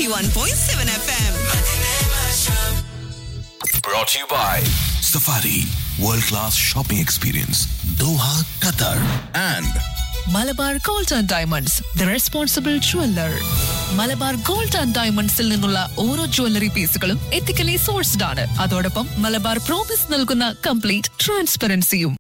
91.7 FM. Brought to you by Safari World Class Shopping Experience Doha, Qatar and Malabar gold and diamonds the responsible jeweller Malabar gold and ഡയമണ്ട്സിൽ നിന്നുള്ള ഓരോ jewellery പീസുകളും ethically sourced ആണ് അതോടൊപ്പം Malabar promise നൽകുന്ന complete ട്രാൻസ്പെറൻസിയും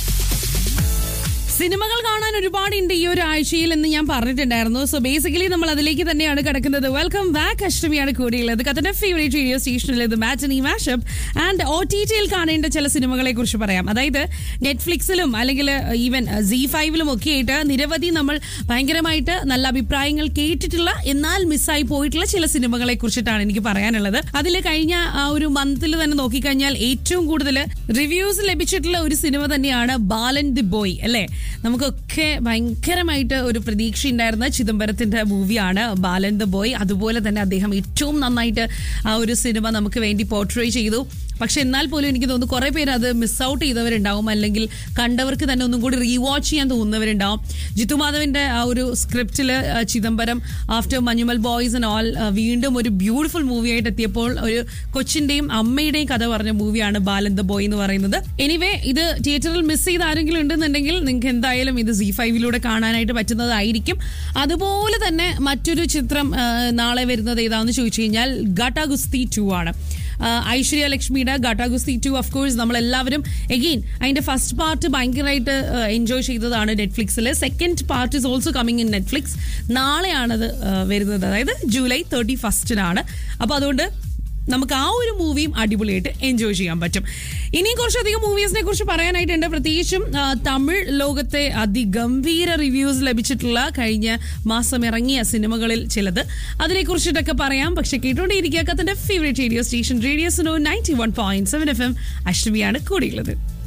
സിനിമകൾ കാണാൻ ഒരുപാടുണ്ട് ഈ ഒരു ആഴ്ചയിൽ എന്ന് ഞാൻ പറഞ്ഞിട്ടുണ്ടായിരുന്നു സോ ബേസിക്കലി നമ്മൾ അതിലേക്ക് തന്നെയാണ് കിടക്കുന്നത് വെൽക്കം ബാക്ക് അഷ്ടമിയാണ് കൂടിയുള്ളത് കഥന്റെ ഫേവറേറ്റ് റേഡിയോ സ്റ്റേഷനിൽ ഇത് matinee mashup and O T ടിയിൽ കാണേണ്ട ചില സിനിമകളെ കുറിച്ച് പറയാം അതായത് നെറ്റ്ഫ്ലിക്സിലും അല്ലെങ്കിൽ ഈവൻ സി ഫൈവിലും ഒക്കെ ആയിട്ട് നിരവധി നമ്മൾ ഭയങ്കരമായിട്ട് നല്ല അഭിപ്രായങ്ങൾ കേട്ടിട്ടുള്ള എന്നാൽ മിസ്സായി പോയിട്ടുള്ള ചില സിനിമകളെ കുറിച്ചിട്ടാണ് എനിക്ക് പറയാനുള്ളത് അതിൽ കഴിഞ്ഞ ആ ഒരു മന്തിൽ തന്നെ നോക്കിക്കഴിഞ്ഞാൽ ഏറ്റവും കൂടുതൽ റിവ്യൂസ് ലഭിച്ചിട്ടുള്ള ഒരു സിനിമ തന്നെയാണ് ബാലൻ ദി ബോയ് അല്ലേ നമുക്കൊക്കെ ഭയങ്കരമായിട്ട് ഒരു പ്രതീക്ഷ ഉണ്ടായിരുന്ന ചിദംബരത്തിന്റെ മൂവിയാണ് ബാലൻ ദ ബോയ് അതുപോലെ തന്നെ അദ്ദേഹം ഏറ്റവും നന്നായിട്ട് ആ ഒരു സിനിമ നമുക്ക് വേണ്ടി പോർട്രേ ചെയ്തു പക്ഷെ എന്നാൽ പോലും എനിക്ക് തോന്നുന്നു കുറെ പേര് അത് മിസ് ഔട്ട് ചെയ്തവരുണ്ടാവും അല്ലെങ്കിൽ കണ്ടവർക്ക് തന്നെ ഒന്നും കൂടി റീവാച്ച് ചെയ്യാൻ തോന്നുന്നവരുണ്ടാവും ജിത്തു മാധവന്റെ ആ ഒരു സ്ക്രിപ്റ്റില് Chidambaram after Manjummel boys and all വീണ്ടും ഒരു ബ്യൂട്ടിഫുൾ മൂവി ആയിട്ട് എത്തിയപ്പോൾ ഒരു കൊച്ചിന്റെയും അമ്മയുടെയും കഥ പറഞ്ഞ മൂവിയാണ് ബാലൻ ദ ബോയ് എന്ന് പറയുന്നത് എനിവേ ഇത് തിയേറ്ററിൽ മിസ് ചെയ്ത ആരെങ്കിലും ഉണ്ടെന്നുണ്ടെങ്കിൽ നിങ്ങൾക്ക് എന്തായാലും ഇത് സി ഫൈവിലൂടെ കാണാനായിട്ട് പറ്റുന്നതായിരിക്കും അതുപോലെ തന്നെ മറ്റൊരു ചിത്രം ആ, നാളെ വരുന്നത് ഏതാണെന്ന് ചോദിച്ചു കഴിഞ്ഞാൽ ഗാട്ടാ ഗുസ്തി ടു ആണ് ആ, ഐശ്വര്യ ലക്ഷ്മിയുടെ Gatta Kusthi two of course നമ്മളെല്ലാവരും എഗെയിൻ അതിന്റെ ഫസ്റ്റ് പാർട്ട് ഭയങ്കരമായിട്ട് എൻജോയ് ചെയ്തതാണ് നെറ്റ്ഫ്ലിക്സിൽ second part is also coming in Netflix നാളെയാണത് ആ, വരുന്നത് അതായത് ജൂലൈ തേർട്ടി ഫസ്റ്റിനാണ് അപ്പോൾ അതുകൊണ്ട് നമുക്ക് ആ ഒരു മൂവിയും അടിപൊളിയായിട്ട് എൻജോയ് ചെയ്യാൻ പറ്റും ഇനിയും കുറച്ചധികം മൂവീസിനെ കുറിച്ച് പറയാനായിട്ടുണ്ട് പ്രത്യേകിച്ചും ആ, തമിഴ് ലോകത്തെ അതിഗംഭീര റിവ്യൂസ് ലഭിച്ചിട്ടുള്ള കഴിഞ്ഞ മാസം ഇറങ്ങിയ സിനിമകളിൽ ചിലത് അതിനെക്കുറിച്ചിട്ടൊക്കെ പറയാം പക്ഷെ കേട്ടുകൊണ്ടേയിരിക്കുക കത്തിന്റെ favourite radio station radio Suno ninety one point seven F M അഷ്ടമിയാണ് കൂടിയുള്ളത്